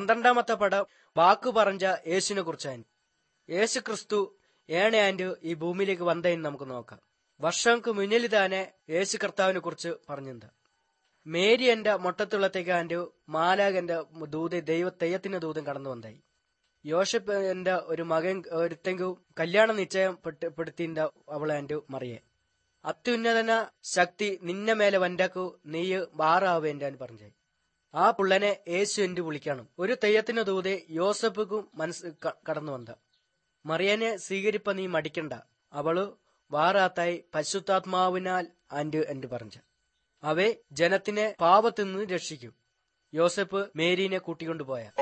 പന്ത്രണ്ടാമത്തെ പടം വാക്കു പറഞ്ഞ യേശുവിനെ കുറിച്ചാണ് യേശു ക്രിസ്തു ഏണയാൻഡ് ഈ ഭൂമിയിലേക്ക് വന്നതെന്ന് നമുക്ക് നോക്കാം വർഷങ്ങൾക്ക് മുന്നിൽ തന്നെ യേശു കർത്താവിനെ കുറിച്ച് പറഞ്ഞിട്ടുണ്ട് മേരി എന്റെ മൊട്ടത്തുള്ളത്തേക്ക് ആൻഡ് മാലാകന്റെ ദൂത ദൈവ തെയ്യത്തിന്റെ ദൂതം കടന്നു വന്നായി യോഷപ്പ് എന്റെ ഒരു മകൻ ഒരുത്തെങ്കു കല്യാണം നിശ്ചയം പെടുത്തിന്റെ അവളെ എന്റെ മറിയെ അത്യുന്നതന ശക്തി നിന്നെ മേലെ വണ്ടാക്കു നീയ് വാറാവേന്റെ പറഞ്ഞു ആ പുള്ളനെ യേശു എന്റെ വിളിക്കണം ഒരു തെയ്യത്തിന് ദൂതെ യോസഫുക്കും മനസ്സ് കടന്നു വന്ന മറിയനെ സ്വീകരിപ്പ നീ മടിക്കണ്ട അവള് വാറാത്തായി പശുത്താത്മാവിനാൽ ആൻഡ് എന്റെ പറഞ്ഞ അവയെ ജനത്തിനെ പാപത്തിൽ നിന്ന് രക്ഷിക്കും യോസഫ് മേരീനെ കൂട്ടിക്കൊണ്ടുപോയ